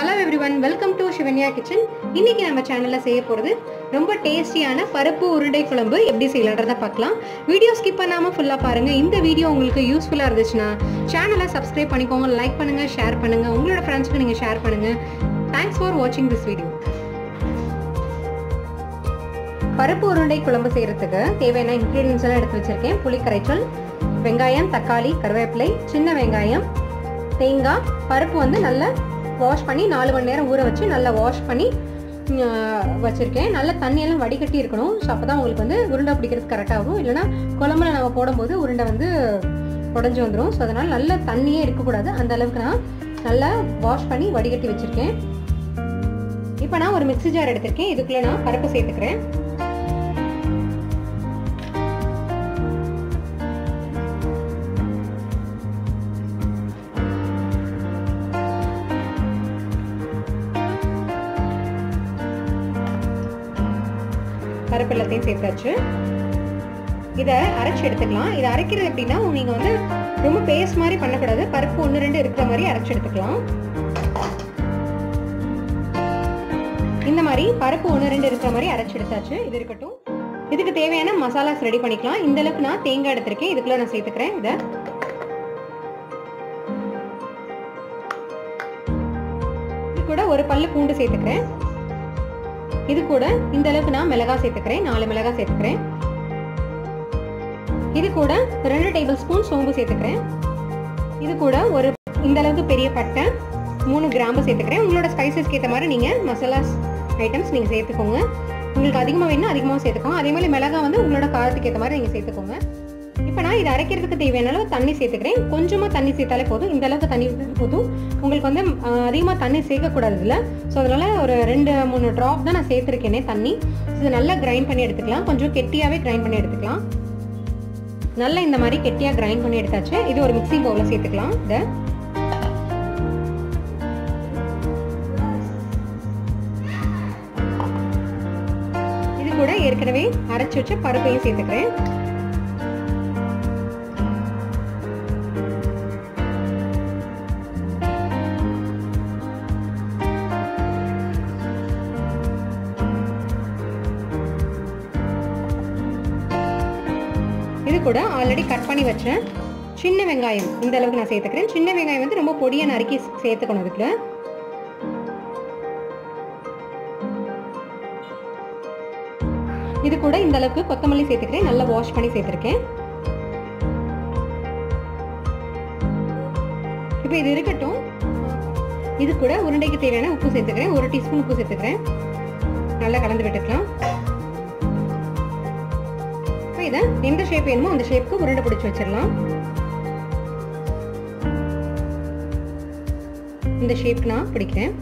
hello everyone welcome to Sivanya kitchen இன்னைக்கு நம்ம சேனலில் செய்ய போகிறது ரொம்ப டேஸ்டியான பருப்பு உருண்டை குழம்பு எப்படி செய்யலான்றதை பார்க்கலாம் வீடியோ ஸ்கிப் பண்ணாமல் ஃபுல்லாக பாருங்கள் இந்த வீடியோ உங்களுக்கு யூஸ்ஃபுல்லாக இருந்துச்சுன்னா சேனலை சப்ஸ்கிரைப் பண்ணிக்கோங்க லைக் பண்ணுங்கள் ஷேர் பண்ணுங்கள் உங்களோட ஃப்ரெண்ட்ஸ்க்கு நீங்கள் ஷேர் பண்ணுங்கள் தேங்க்ஸ் ஃபார் வாட்சிங் திஸ் வீடியோ பருப்பு உருண்டை குழம்பு செய்கிறதுக்கு தேவையான இன்க்ரீடியன்ஸ் எல்லாம் எடுத்து வச்சுருக்கேன் புளி கரைச்சல் வெங்காயம் தக்காளி கருவேப்பிலை சின்ன வெங்காயம் தேங்காய் பருப்பு வந்து நல்லா வாஷ் பண்ணி நாலு மணி நேரம் ஊற வச்சு நல்லா வாஷ் பண்ணி வச்சுருக்கேன் நல்லா தண்ணியெல்லாம் வடிகட்டி இருக்கணும் ஸோ அப்போ தான் உங்களுக்கு வந்து உருண்டை பிடிக்கிறதுக்கு கரெக்டாகும் இல்லைனா குழம்புல நம்ம போடும்போது உருண்டை வந்து உடஞ்சி வந்துடும் ஸோ அதனால் நல்ல தண்ணியே இருக்கக்கூடாது அந்த அளவுக்கு நான் நல்லா வாஷ் பண்ணி வடிகட்டி வச்சுருக்கேன் இப்போ நான் ஒரு மிக்ஸி ஜார் எடுத்திருக்கேன் இதுக்குள்ளே நான் பருப்பு சேர்த்துக்கிறேன் பருப்பு எல்லாத்தையும் சேர்த்தாச்சு இதை அரைச்சி எடுத்துக்கலாம் இதை அரைக்கிறது எப்படின்னா நீங்கள் வந்து ரொம்ப பேஸ்ட் மாதிரி பண்ணக்கூடாது பருப்பு ஒன்று ரெண்டு இருக்கிற மாதிரி அரைச்சி எடுத்துக்கலாம் இந்த மாதிரி பருப்பு ஒன்று ரெண்டு இருக்கிற மாதிரி அரைச்சி எடுத்தாச்சு இது இருக்கட்டும் இதுக்கு தேவையான மசாலாஸ் ரெடி பண்ணிக்கலாம் இந்த அளவுக்கு நான் தேங்காய் எடுத்திருக்கேன் இதுக்குள்ள நான் சேர்த்துக்கிறேன் இதை இது கூட ஒரு பல்லு பூண்டு சேர்த்துக்கிறேன் இது கூட இந்த அளவுக்கு நான் மிளகா சேர்த்துக்கிறேன் நாலு மிளகா சேர்த்துக்கிறேன் இது கூட ரெண்டு டேபிள் ஸ்பூன் சோம்பு சேர்த்துக்கிறேன் இது கூட ஒரு இந்த அளவுக்கு பெரிய பட்டை மூணு கிராம்பு சேர்த்துக்கிறேன் உங்களோட ஸ்பைசஸ்க்கு ஏற்ற மாதிரி நீங்கள் மசாலாஸ் ஐட்டம்ஸ் நீங்கள் சேர்த்துக்கோங்க உங்களுக்கு அதிகமாக வேணும் அதிகமாக சேர்த்துக்கோங்க அதே மாதிரி மிளகா வந்து உங்களோட காரத்துக்கு ஏற்ற மாதிரி நீங்கள் சேர்த்துக்கோங்க இப்போ நான் இதை அரைக்கிறதுக்கு தேவையான அளவு தண்ணி சேர்த்துக்கிறேன் கொஞ்சமாக தண்ணி சேர்த்தாலே போதும் இந்த அளவுக்கு தண்ணி போதும் உங்களுக்கு வந்து அதிகமாக தண்ணி சேர்க்கக்கூடாது இதில் ஸோ அதனால் ஒரு ரெண்டு மூணு ட்ராப் தான் நான் சேர்த்துருக்கேனே தண்ணி இது நல்லா கிரைண்ட் பண்ணி எடுத்துக்கலாம் கொஞ்சம் கெட்டியாகவே கிரைண்ட் பண்ணி எடுத்துக்கலாம் நல்லா இந்த மாதிரி கெட்டியாக கிரைண்ட் பண்ணி எடுத்தாச்சு இது ஒரு மிக்ஸி பவுலில் சேர்த்துக்கலாம் இதை இது கூட ஏற்கனவே அரைச்சி வச்ச பருப்பையும் சேர்த்துக்கிறேன் இது கூட ஆல்ரெடி கட் பண்ணி வச்சேன் சின்ன வெங்காயம் இந்த அளவுக்கு நான் சேர்த்துக்கிறேன் சின்ன வெங்காயம் வந்து ரொம்ப பொடியாக நறுக்கி சேர்த்துக்கணும் இதுக்குள்ள இது கூட இந்த அளவுக்கு கொத்தமல்லி சேர்த்துக்கிறேன் நல்லா வாஷ் பண்ணி சேர்த்துருக்கேன் இப்போ இது இருக்கட்டும் இது கூட உருண்டைக்கு தேவையான உப்பு சேர்த்துக்கிறேன் ஒரு டீஸ்பூன் உப்பு சேர்த்துக்கிறேன் நல்லா கலந்து விட்டுக்கலாம் இதை எந்த ஷேப் வேணுமோ அந்த ஷேப்புக்கு உருண்டை பிடிச்சி வச்சிடலாம் இந்த ஷேப் நான் பிடிக்கிறேன்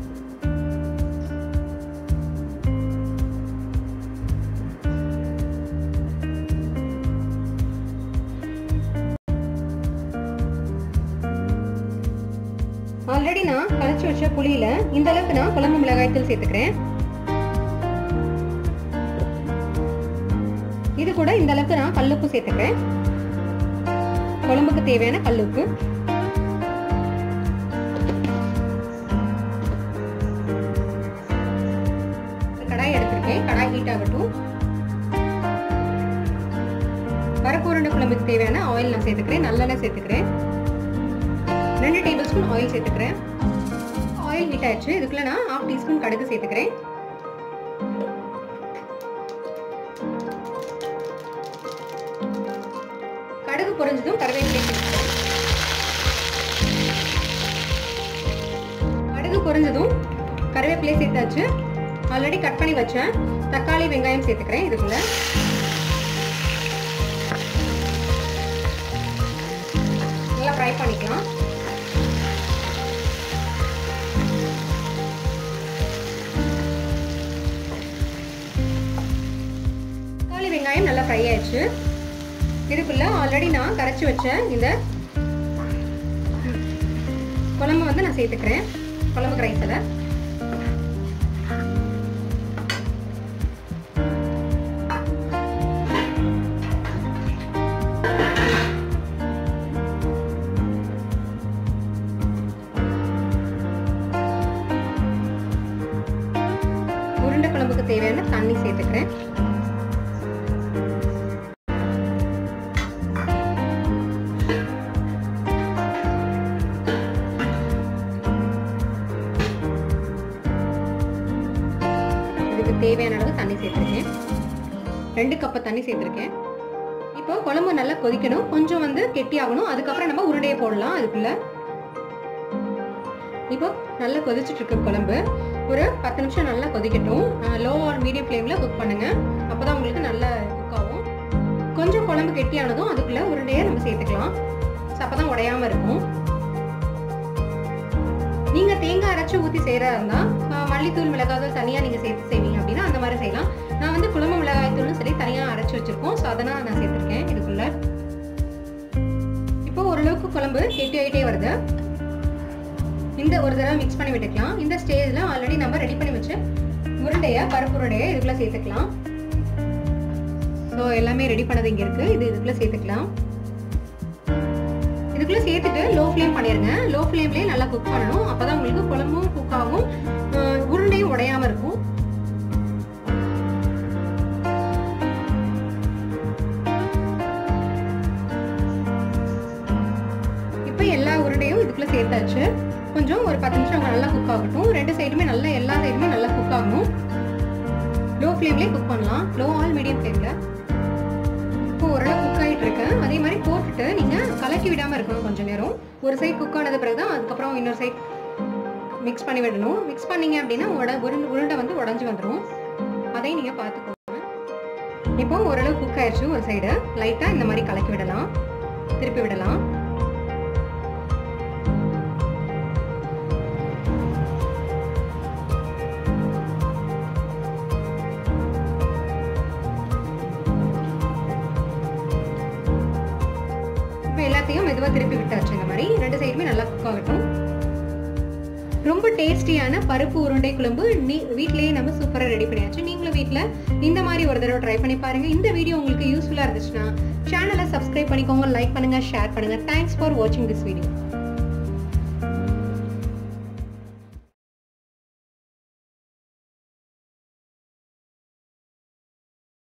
ஆல்ரெடி நான் கரைச்சி வச்ச புளியில இந்த அளவுக்கு நான் குழம்பு மிளகாய்த்தூள் சேர்த்துக்கிறேன் இது கூட இந்த அளவுக்கு நான் கல்லுப்பு சேர்த்துக்கிறேன் குழம்புக்கு தேவையான கல்லுப்பு கடாய் எடுத்திருக்கேன் கடாய் ஹீட் ஆகட்டும் பருப்பு உருண்டை குழம்புக்கு தேவையான ஆயில் நான் சேர்த்துக்கிறேன் நல்லெண்ணெய் சேர்த்துக்கிறேன் ரெண்டு டேபிள் ஸ்பூன் ஆயில் சேர்த்துக்கிறேன் ஆயில் ஹீட் ஆயிடுச்சு இதுக்குள்ள நான் ஹாஃப் டீஸ்பூன் கடுகு சேர்த்துக்கிறேன் கடுகு பொரிஞ்சதும் கருவேப்பிலை கடுகு பொரிஞ்சதும் கருவேப்பிலை சேர்த்தாச்சு ஆல்ரெடி கட் பண்ணி வச்சேன் தக்காளி வெங்காயம் சேர்த்துக்கிறேன் இதுக்குள்ள நல்லா ஃப்ரை பண்ணிக்கலாம் தக்காளி வெங்காயம் நல்லா ஃப்ரை ஆயிடுச்சு இதுக்குள்ள ஆல்ரெடி நான் கரைச்சி வச்ச இந்த குழம்பு வந்து நான் சேர்த்துக்கிறேன் குழம்பு கரைசலை இதுக்கு தேவையான தண்ணி சேர்த்துக்கிறேன் இதுக்கு தேவையான அளவு தண்ணி சேர்த்துருக்கேன் ரெண்டு கப்பு தண்ணி சேர்த்துருக்கேன் இப்போ குழம்பு நல்லா கொதிக்கணும் கொஞ்சம் வந்து கெட்டி ஆகணும் அதுக்கப்புறம் நம்ம உருண்டையை போடலாம் அதுக்குள்ள இப்போ நல்லா கொதிச்சுட்டு இருக்கு குழம்பு ஒரு பத்து நிமிஷம் நல்லா கொதிக்கட்டும் லோ ஆர் மீடியம் ஃப்ளேமில் குக் பண்ணுங்க அப்போதான் உங்களுக்கு நல்லா குக் ஆகும் கொஞ்சம் குழம்பு கெட்டியானதும் அதுக்குள்ள உருண்டையை நம்ம சேர்த்துக்கலாம் அப்பதான் உடையாம இருக்கும் நீங்க தேங்காய் அரைச்சு ஊத்தி செய்யறதா இருந்தா மல்லித்தூள் மிளகாய்த்தூள் தனியா நீங்க சேர்த்து செய்வீங்க அப்படின்னா அந்த மாதிரி செய்யலாம் நான் வந்து குழம்பு மிளகாய் தூள்னு சொல்லி தனியா அரைச்சு வச்சிருக்கோம் ஸோ அதனால நான் சேர்த்திருக்கேன் இதுக்குள்ள இப்போ ஓரளவுக்கு குழம்பு கெட்டி ஆகிட்டே வருது இந்த ஒரு தடவை மிக்ஸ் பண்ணி விட்டுக்கலாம் இந்த ஸ்டேஜ்ல ஆல்ரெடி நம்ம ரெடி பண்ணி வச்சு உருண்டைய பருப்பு உருண்டைய இதுக்குள்ள சேர்த்துக்கலாம் ஸோ எல்லாமே ரெடி பண்ணது இங்க இருக்கு இது இதுக்குள்ள சேர்த்துக்கலாம் இதுக்குள்ள சேர்த்துட்டு லோ ஃப்ளேம் பண்ணிருங்க லோ ஃப்ளேம்லயே நல்லா குக் பண்ணணும் அப்பதான் உங்களுக்கு குழம்பும் குக் ஆகும் உருண்டையும் உடையாம இருக்கும் இப்போ எல்லா உருண்டையும் இதுக்குள்ள சேர்த்தாச்சு கொஞ்சம் ஒரு பத்து நிமிஷம் நல்லா குக் ஆகட்டும் ரெண்டு சைடுமே நல்லா எல்லா சைடுமே நல்லா குக் ஆகணும் லோ ஃப்ளேம்லேயே குக் பண்ணலாம் லோ ஆல் மீடியம் ஃப்ளேமில் இப்போ ஓரளவு குக் ஆகிட்டு இருக்கேன் அதே மாதிரி போட்டுட்டு நீங்கள் கலக்கி விடாமல் இருக்கணும் கொஞ்சம் நேரம் ஒரு சைடு குக் ஆனது பிறகு தான் அதுக்கப்புறம் இன்னொரு சைட் மிக்ஸ் பண்ணி விடணும் மிக்ஸ் பண்ணீங்க அப்படின்னா உட உருண்டை உருண்டை வந்து உடஞ்சி வந்துடும் அதையும் நீங்கள் பார்த்துக்கோங்க இப்போ ஓரளவு குக் ஆயிடுச்சு ஒரு சைடு லைட்டாக இந்த மாதிரி கலக்கி விடலாம் திருப்பி விடலாம் இப்போ எல்லாத்தையும் மெதுவாக திருப்பி விட்டாச்சு இந்த மாதிரி ரெண்டு சைடுமே நல்லா குக் ஆகட்டும் ரொம்ப டேஸ்டியான பருப்பு உருண்டை குழம்பு நீ வீட்லயே நம்ம சூப்பராக ரெடி பண்ணியாச்சு நீங்களும் வீட்டில் இந்த மாதிரி ஒரு தடவை ட்ரை பண்ணி பாருங்க இந்த வீடியோ உங்களுக்கு யூஸ்ஃபுல்லாக இருந்துச்சுன்னா சேனலை சப்ஸ்கிரைப் பண்ணிக்கோங்க லைக் பண்ணுங்க ஷேர் பண்ணுங்க தேங்க்ஸ் ஃபார் வாட்சிங் திஸ் வீடியோ